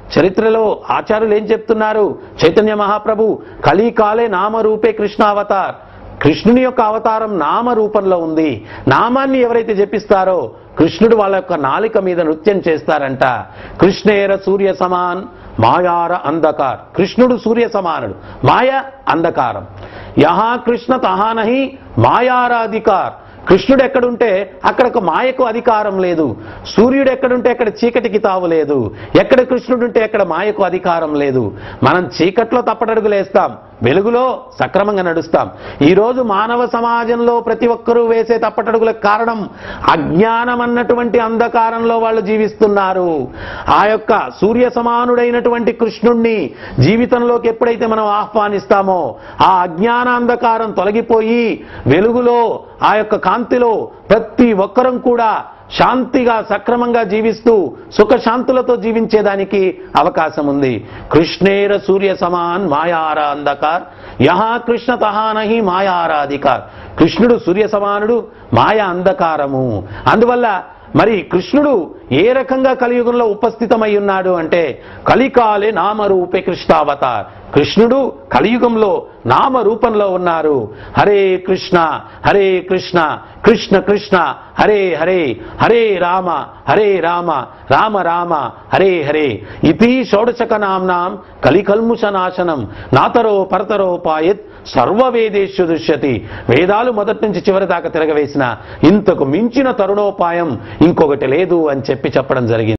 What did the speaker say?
చరిత్రలో ఆచార్యులు ఏం చెప్తున్నారు చైతన్య మహాప్రభు కలికాలే నామరూపే కృష్ణావతార్ కృష్ణుని యొక్క అవతారం నామ రూపంలో ఉంది నామాన్ని ఎవరైతే జపిస్తారో కృష్ణుడు వాళ్ళ యొక్క నాలిక మీద నృత్యం చేస్తారంట కృష్ణేర సూర్య సమాన్ మాయార అంధకార్ కృష్ణుడు సూర్య సమానుడు మాయ అంధకారం యహా కృష్ణ తహానహి మాయారాధికార్ కృష్ణుడు ఎక్కడుంటే అక్కడ ఒక మాయకు అధికారం లేదు సూర్యుడు ఎక్కడుంటే అక్కడ చీకటికి తావు లేదు ఎక్కడ కృష్ణుడు ఉంటే అక్కడ మాయకు అధికారం లేదు మనం చీకట్లో తప్పటడుగులేస్తాం వెలుగులో సక్రమంగా నడుస్తాం ఈ రోజు మానవ సమాజంలో ప్రతి ఒక్కరూ వేసే తప్పటడుగులకు కారణం అజ్ఞానం అన్నటువంటి అంధకారంలో వాళ్ళు జీవిస్తున్నారు ఆ యొక్క సూర్య సమానుడైనటువంటి కృష్ణుణ్ణి జీవితంలోకి ఎప్పుడైతే మనం ఆహ్వానిస్తామో ఆ అజ్ఞాన అంధకారం తొలగిపోయి వెలుగులో ఆ యొక్క కాంతిలో ప్రతి ఒక్కరం కూడా శాంతిగా సక్రమంగా జీవిస్తూ సుఖశాంతులతో జీవించేదానికి అవకాశం ఉంది కృష్ణేర సూర్య సమాన్ మాయార అంధకార్ యహా కృష్ణ తహానహి మాయారాధికార్ కృష్ణుడు సూర్య సమానుడు మాయ అంధకారము అందువల్ల మరి కృష్ణుడు ఏ రకంగా కలియుగంలో ఉపస్థితమై ఉన్నాడు అంటే కలికాలే నామరూపే కృష్ణావతార్ కృష్ణుడు కలియుగంలో నామ రూపంలో ఉన్నారు హరే కృష్ణ హరే కృష్ణ కృష్ణ కృష్ణ హరే హరే హరే రామ హరే రామ రామ రామ హరే హరే ఇతి షోడశక నామ్నాం కలికల్ముష నాశనం నాతరో పరతరో పాయత్ సర్వవేదేషు దృశ్యతి వేదాలు మొదటి నుంచి చివరి దాకా తిరగవేసిన ఇంతకు మించిన తరుణోపాయం ఇంకొకటి లేదు అని చెప్పి చెప్పడం జరిగింది